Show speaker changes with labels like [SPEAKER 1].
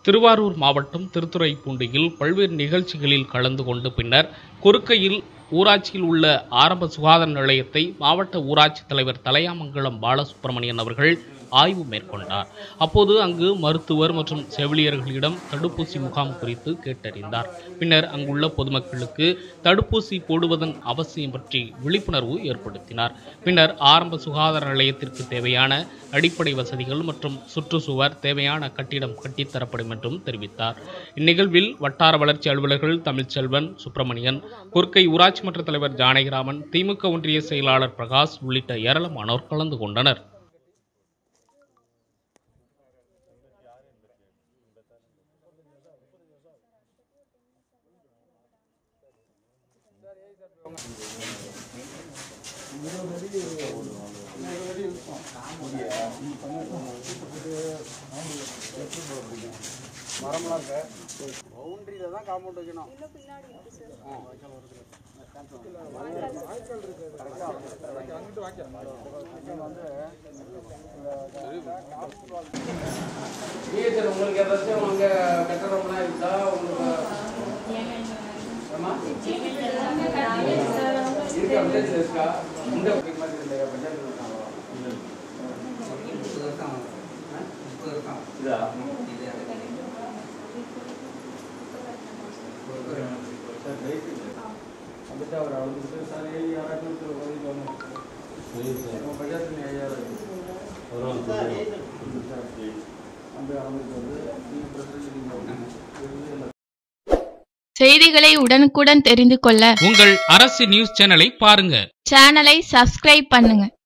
[SPEAKER 1] திருவாரூர் மாவட்டம் திருத்துறைப்பூண்டியில் பல்வேறு நிகழ்ச்சிகளில் கலந்து கொண்டு பின்னர் குறுக்கையில் ஊராட்சியில் உள்ள ஆரம்ப சுகாதார நிலையத்தை மாவட்ட ஊராட்சி தலைவர் தலையாமங்கலம் பாலசுப்பிரமணியன் அவர்கள் ஆய்வு மேற்கொண்டார் அப்போது அங்கு மருத்துவர் மற்றும் செவிலியர்களிடம் தடுப்பூசி முகாம் குறித்து கேட்டறிந்தார் பின்னர் அங்குள்ள பொதுமக்களுக்கு தடுப்பூசி போடுவதன் அவசியம் பற்றி விழிப்புணர்வு ஏற்படுத்தினார் பின்னர் ஆரம்ப சுகாதார நிலையத்திற்கு தேவையான அடிப்படை வசதிகள் மற்றும் சுற்றுச்சுவர் தேவையான கட்டிடம் கட்டித்தரப்படும் என்றும் தெரிவித்தார் இந்நிகழ்வில் வட்டார வளர்ச்சி அலுவலர்கள் தமிழ்ச்செல்வன் சுப்பிரமணியன் குறுக்கை ஊராட்சி மன்ற தலைவர் ஜானகிராமன் திமுக ஒன்றிய செயலாளர் பிரகாஷ் உள்ளிட்ட ஏராளமானோர் கலந்து கொண்டனர்
[SPEAKER 2] பவுண்டரியில தான் காம்பவுண்ட் வைக்கணும்
[SPEAKER 3] டிஎஸ்எல் உங்களுக்கு ஏதாச்சும் அங்கே கட்டடம்லாம் இருக்கா உங்களுக்கு ஆமா? இருக்கா வில்லேஜில் இருக்கா இந்த மாதிரி இல்லையா பஞ்சாயத்தில் இருக்காங்களா இதா
[SPEAKER 2] வந்துட்டு அவர் அவருக்கு சார் ஏழு யாராச்சும் உதவி வரணும் நம்ம பஞ்சாயத்து ஐயாயிரம் அந்த அவங்களுக்கு வந்து நீங்கள் பிரச்சனை
[SPEAKER 4] செய்திகளை உடனுக்குடன் தெரிந்து கொள்ள
[SPEAKER 1] உங்கள் அரசு நியூஸ் சேனலை பாருங்க
[SPEAKER 4] சேனலை சப்ஸ்கிரைப் பண்ணுங்க